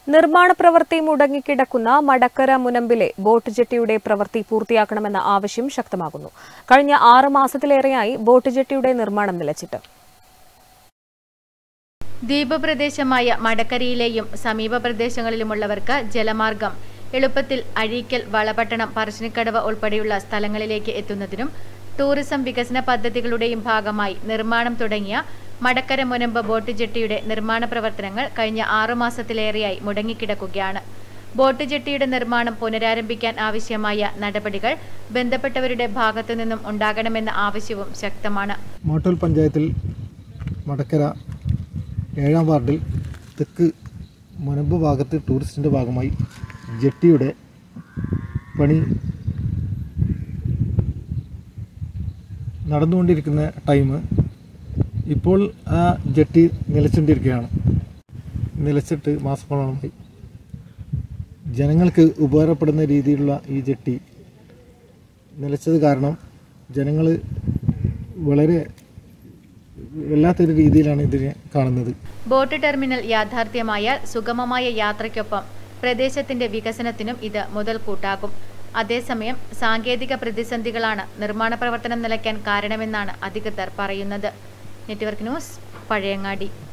നിർമ്മാണ പ്രവൃത്തി മുടങ്ങിക്കിടക്കുന്ന മടക്കര മുനമ്പിലെ ബോട്ട് ജെട്ടിയുടെ പ്രവൃത്തി പൂർത്തിയാക്കണമെന്ന ആവശ്യം ശക്തമാകുന്നു കഴിഞ്ഞ ആറ് മാസത്തിലേറെയായി ബോട്ട് ജെട്ടിയുടെ നിർമ്മാണം നിലച്ചിട്ട് ദ്വീപപ്രദേശമായ മടക്കരയിലെയും സമീപ പ്രദേശങ്ങളിലുമുള്ളവർക്ക് ജലമാർഗം എളുപ്പത്തിൽ അഴീക്കൽ വളപട്ടണം പറശ്ശിനിക്കടവ് ഉൾപ്പെടെയുള്ള സ്ഥലങ്ങളിലേക്ക് എത്തുന്നതിനും ടൂറിസം വികസന പദ്ധതികളുടെയും ഭാഗമായി നിർമ്മാണം തുടങ്ങിയ മടക്കര മുനമ്പ് ബോട്ട് ജെട്ടിയുടെ നിർമ്മാണ പ്രവർത്തനങ്ങൾ കഴിഞ്ഞ ആറുമാസത്തിലേറെയായി മുടങ്ങിക്കിടക്കുകയാണ് ബോട്ട് ജെട്ടിയുടെ നിർമ്മാണം പുനരാരംഭിക്കാൻ ആവശ്യമായ നടപടികൾ ബന്ധപ്പെട്ടവരുടെ ഭാഗത്തുനിന്നും ഉണ്ടാകണമെന്ന ആവശ്യവും ശക്തമാണ് മോട്ടോൽ പഞ്ചായത്തിൽ മടക്കര ഏഴാം വാർഡിൽ തെക്ക് മുനമ്പ് ഭാഗത്ത് ടൂറിസ്റ്റിൻ്റെ ഭാഗമായി ജെട്ടിയുടെ പണി നടന്നുകൊണ്ടിരിക്കുന്ന ടൈം ഇപ്പോൾ ആ ജെട്ടി നിലച്ചുകൊണ്ടിരിക്കുകയാണ് നിലച്ചിട്ട് മാസങ്ങളോളമായി ജനങ്ങൾക്ക് ഉപകാരപ്പെടുന്ന രീതിയിലുള്ള ഈ ജെട്ടി നിലച്ചത് കാരണം ജനങ്ങൾ വളരെ വല്ലാത്തൊരു രീതിയിലാണ് ഇതിനെ കാണുന്നത് ബോട്ട് ടെർമിനൽ യാഥാർത്ഥ്യമായാൽ സുഗമമായ യാത്രയ്ക്കൊപ്പം പ്രദേശത്തിന്റെ വികസനത്തിനും ഇത് മുതൽക്കൂട്ടാകും അതേസമയം സാങ്കേതിക പ്രതിസന്ധികളാണ് നിർമ്മാണ പ്രവർത്തനം നിലയ്ക്കാൻ കാരണമെന്നാണ് അധികൃതർ പറയുന്നത് നെറ്റ്വർക്ക് ന്യൂസ് പഴയങ്ങാടി